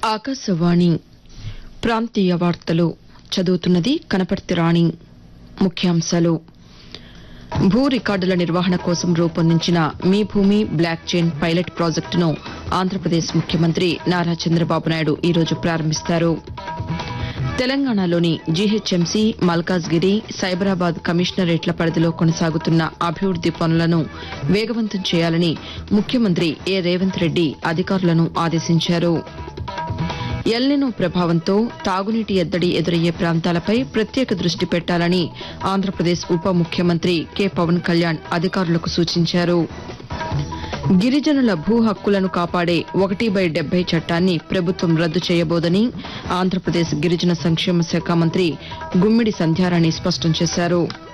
ఆకాశవాణి ప్రాంతీయ వార్తలు చదువుతున్నది కనపర్తి రాణి ముఖ్యాంశాలు భూ రికార్డుల నిర్వహణ కోసం రూపొందించిన మీ భూమి బ్లాక్ చైన్ పైలట్ ప్రాజెక్టును ఆంధ్రప్రదేశ్ ముఖ్యమంత్రి నారా చంద్రబాబు నాయుడు ఈరోజు ప్రారంభిస్తారు తెలంగాణలోని జీహెచ్ఎంసీ మల్కాజ్గిరి సైబరాబాద్ కమిషనరేట్ల పరిధిలో కొనసాగుతున్న అభివృద్ది పనులను వేగవంతం చేయాలని ముఖ్యమంత్రి ఏ రేవంత్ రెడ్డి అధికారులను ఆదేశించారు ఎల్నినో ప్రభావంతో తాగునీటి ఎద్దడి ఎదురయ్యే ప్రాంతాలపై ప్రత్యేక దృష్టి పెట్టాలని ఆంధ్రప్రదేశ్ ఉప ముఖ్యమంత్రి కె పవన్ కళ్యాణ్ అధికారులకు సూచించారు గిరిజనుల భూ హక్కులను కాపాడే ఒకటి బై డెబ్బై చట్టాన్ని ప్రభుత్వం రద్దు చేయబోదని ఆంధ్రప్రదేశ్ గిరిజన సంక్షేమ శాఖ మంత్రి గుమ్మిడి సంధ్యారాణి స్పష్టం చేశారు